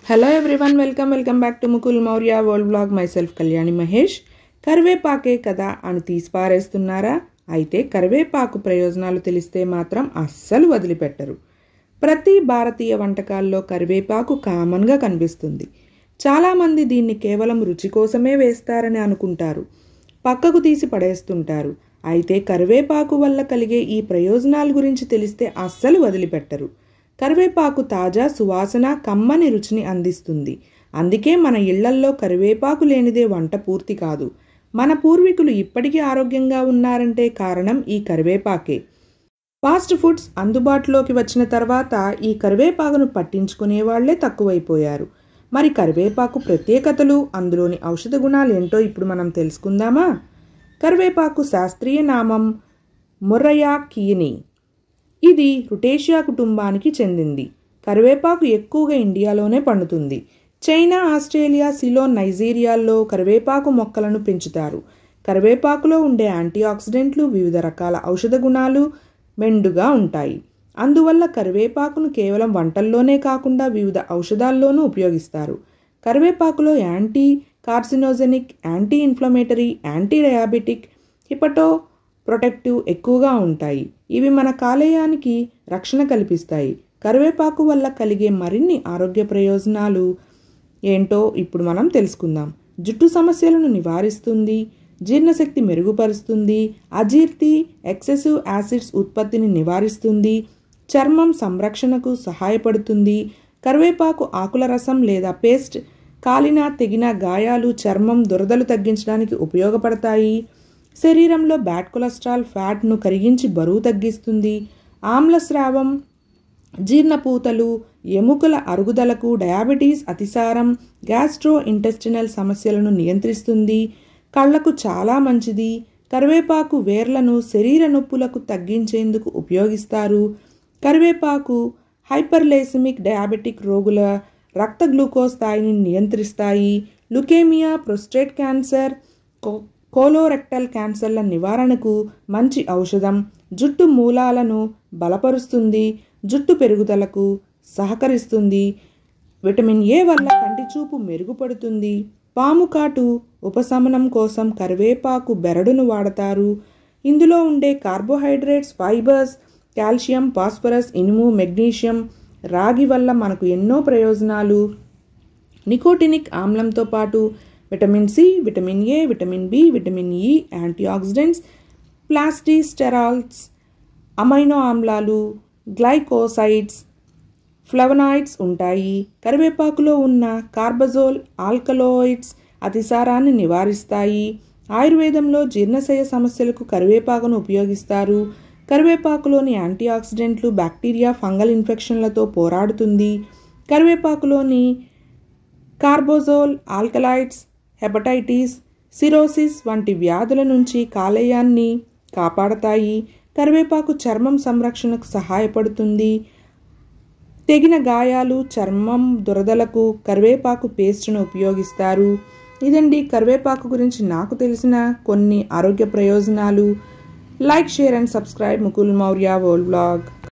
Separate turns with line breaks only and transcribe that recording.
hello everyone welcome welcome back to Mukul Maurya world blog myself Kalyani Mahesh కరివేపాకే కదా అని తీసిపారేస్తున్నారా అయితే కరివేపాకు ప్రయోజనాలు తెలిస్తే మాత్రం అస్సలు వదిలిపెట్టరు ప్రతి భారతీయ వంటకాల్లో కరివేపాకు కామన్గా కనిపిస్తుంది చాలామంది దీన్ని కేవలం రుచి కోసమే వేస్తారని అనుకుంటారు పక్కకు తీసి పడేస్తుంటారు అయితే కరివేపాకు వల్ల కలిగే ఈ ప్రయోజనాల గురించి తెలిస్తే అస్సలు వదిలిపెట్టరు కరివేపాకు తాజా సువాసన కమ్మని రుచిని అందిస్తుంది అందుకే మన ఇళ్లల్లో కరివేపాకు లేనిదే వంట పూర్తి కాదు మన పూర్వీకులు ఇప్పటికీ ఆరోగ్యంగా ఉన్నారంటే కారణం ఈ కరివేపాకే ఫాస్ట్ ఫుడ్స్ అందుబాటులోకి వచ్చిన తర్వాత ఈ కరివేపాకును పట్టించుకునే వాళ్లే తక్కువైపోయారు మరి కరివేపాకు ప్రత్యేకతలు అందులోని ఔషధ గుణాలు ఏంటో ఇప్పుడు మనం తెలుసుకుందామా కరివేపాకు శాస్త్రీయ నామం ముర్రయా కీని ఇది రుటేషియా కుటుంబానికి చెందింది కరివేపాకు ఎక్కువగా ఇండియాలోనే పండుతుంది చైనా ఆస్ట్రేలియా సిలోన్ నైజీరియాల్లో కరివేపాకు మొక్కలను పెంచుతారు కరివేపాకులో ఉండే యాంటీఆక్సిడెంట్లు వివిధ రకాల ఔషధ గుణాలు మెండుగా ఉంటాయి అందువల్ల కరివేపాకును కేవలం వంటల్లోనే కాకుండా వివిధ ఔషధాల్లోనూ ఉపయోగిస్తారు కరివేపాకులో anti carcinogenic anti inflammatory anti diabetic hepato protective ఎక్కువగా ఉంటాయి ఇవి మన కాలేయానికి రక్షణ కల్పిస్తాయి కరివేపాకు వల్ల కలిగే మరిన్ని ఆరోగ్య ప్రయోజనాలు ఏంటో ఇప్పుడు మనం తెలుసుకుందాం జుట్టు సమస్యలను నివారిస్తుంది జీర్ణశక్తి మెరుగుపరుస్తుంది అజీర్తి ఎక్సెసివ్ యాసిడ్స్ ఉత్పత్తిని నివారిస్తుంది చర్మం సంరక్షణకు సహాయపడుతుంది కరివేపాకు ఆకుల రసం లేదా పేస్ట్ కాలిన తెగిన గాయాలు చర్మం దురదలు తగ్గించడానికి ఉపయోగపడతాయి శరీరంలో బ్యాడ్ కొలెస్ట్రాల్ ఫ్యాట్ను కరిగించి బరువు తగ్గిస్తుంది ఆమ్లస్రావం జీర్ణపూతలు ఎముకల అరుగుదలకు డయాబెటీస్ అతిసారం గ్యాస్ట్రో ఇంటెస్టినల్ సమస్యలను నియంత్రిస్తుంది కళ్లకు చాలా మంచిది కరివేపాకు వేర్లను శరీర నొప్పులకు తగ్గించేందుకు ఉపయోగిస్తారు కరివేపాకు హైపర్లేసిమిక్ డయాబెటిక్ రోగుల రక్త గ్లూకోజ్ స్థాయిని నియంత్రిస్తాయి లుకేమియా ప్రొస్టేట్ క్యాన్సర్ కోలోరెక్టల్ క్యాన్సర్ల నివారణకు మంచి ఔషధం జుట్టు మూలాలను బలపరుస్తుంది జుట్టు పెరుగుదలకు సహకరిస్తుంది విటమిన్ ఏ వల్ల కంటి చూపు మెరుగుపడుతుంది పాము కాటు ఉపశమనం కోసం కరివేపాకు బెరడును వాడతారు ఇందులో ఉండే కార్బోహైడ్రేట్స్ ఫైబర్స్ కాల్షియం ఫాస్ఫరస్ ఇనుము మెగ్నీషియం రాగి వల్ల మనకు ఎన్నో ప్రయోజనాలు నికోటినిక్ ఆమ్లంతో పాటు vitamin C vitamin A vitamin B vitamin E antioxidants phytosterols amino ఆమ్లాలు గ్లైకోసైడ్స్ ఫ్లవనాయిడ్స్ ఉంటాయి కరివేపాకులో ఉన్న కార్బజోల్ ఆల్కలోయిడ్స్ అతిసారాన్ని నివారిస్తాయి ఆయుర్వేదంలో జీర్ణశయ సమస్యలకు కరివేపాకును ఉపయోగిస్తారు కరివేపాకులోని యాంటీఆక్సిడెంట్లు బ్యాక్టీరియా ఫంగల్ ఇన్ఫెక్షన్లతో పోరాడుతుంది కరివేపాకులోని కార్బోజోల్ ఆల్కలైడ్స్ హెపటైటిస్ సిరోసిస్ వంటి వ్యాధుల నుంచి కాలేయాన్ని కాపాడతాయి కరివేపాకు చర్మం సంరక్షణకు సహాయపడుతుంది తెగిన గాయాలు చర్మం దురదలకు కరివేపాకు పేస్ట్ను ఉపయోగిస్తారు ఇదండి కరివేపాకు గురించి నాకు తెలిసిన కొన్ని ఆరోగ్య ప్రయోజనాలు like share and subscribe Mukul Maurya world blog